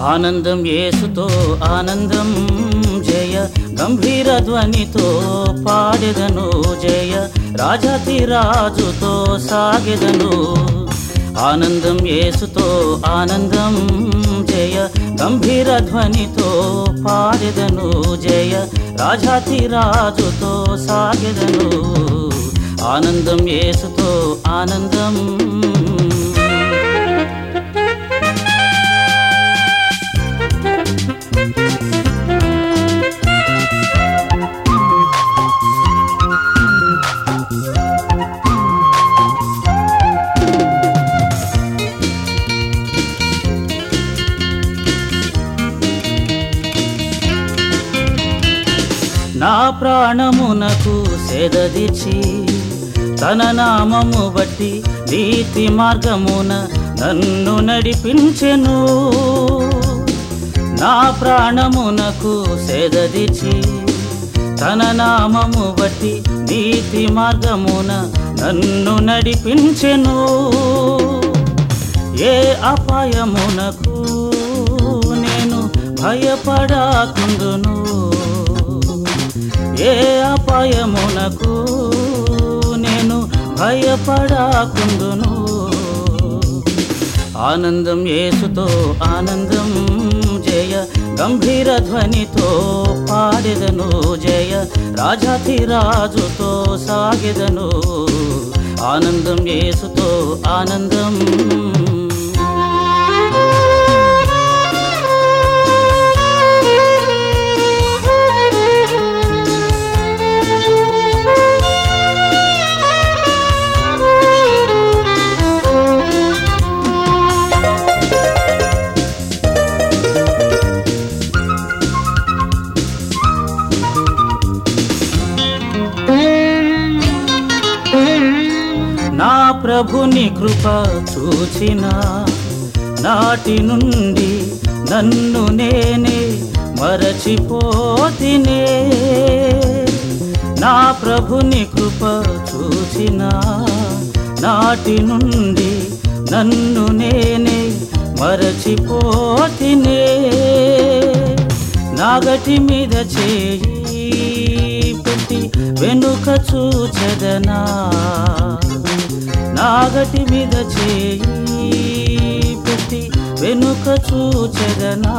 ఆనందం యేసుతో ఆనందం జయ గంభీర ధ్వనితో పాడెదను జయ రాజాతి రాజుతో సాగెదను ఆనందం యేసుతో ఆనందం జయ గంభీర ధ్వనితో పాడెదను జయ రాజాతి రాజుతో సాగెదను ఆనందం యేసుతో ఆనందం నా ప్రాణమునకు సెదదిచి తన నామము బట్టి నీతి మార్గమున నన్ను నడిపించెను నా ప్రాణమునకు సెదదిచి తన నామము బట్టి నీతి మార్గమున నన్ను నడిపించెను ఏ అపాయమునకు నేను భయపడాకుందును ఏ అపాయమునకు నేను భయపడాకుందును ఆనందం యేసుతో ఆనందం జయ గంభీర ధ్వనితో పాడెదను జయ రాజాతి రాజుతో సాగెదను ఆనందం యేసుతో ఆనందం నా ప్రభుని కృప చూచిన నాటి నుండి నన్ను నేనే మరచిపోతినే నా ప్రభుని కృప చూచిన నాటి నుండి నన్ను నేనే మరచిపోతినే నాగటి మీద చేయి పెట్టి వెనుక చూచెదనా నాగటి మీద చేయి పెట్టి వెనుక చూచెదనా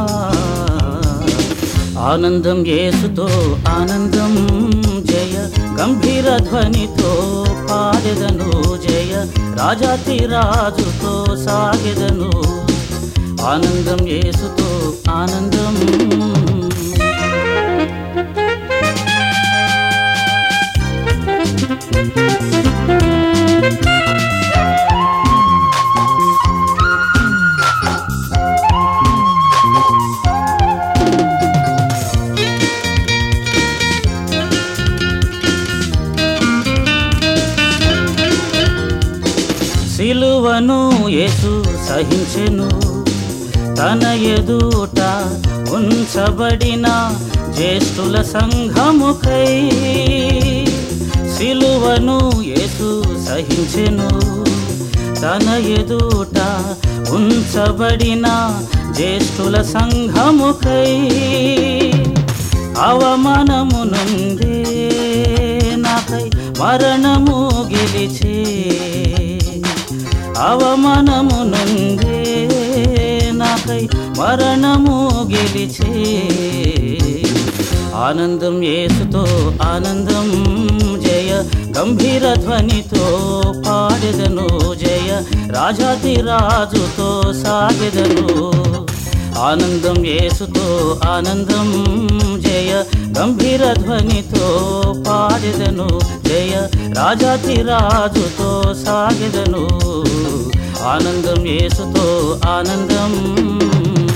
ఆనందం యేసుతో ఆనందం జయ గంభీర ధ్వనితో పాడెదను జయ రాజాతి రాజుతో సాగెదను ఆనందం యేసుతో ఆనందం సిలువను యేసు సహించెను తన ఎదుట ఉంచబడిన జ్యేష్ఠుల సంఘముకై సిలువను యేసు సహించెను తన ఎదుట ఉంచబడిన జ్యేష్ఠుల సంఘముకై అవమానము నుండే నాకై మరణము గెలిచే అవమానము నుండే నాకై మరణము గెలిచే ఆనందం యేసుతో ఆనందం జయ గంభీర ధ్వనితో పాడెదను జయ రాజాతి రాజుతో సాగెదను ఆనందం యేసుతో ఆనందం జయ గంభీర ధ్వనితో పాడెదను జయ రాజాతి రాజుతో సాగెదను ఆనందం యేసుతో ఆనందం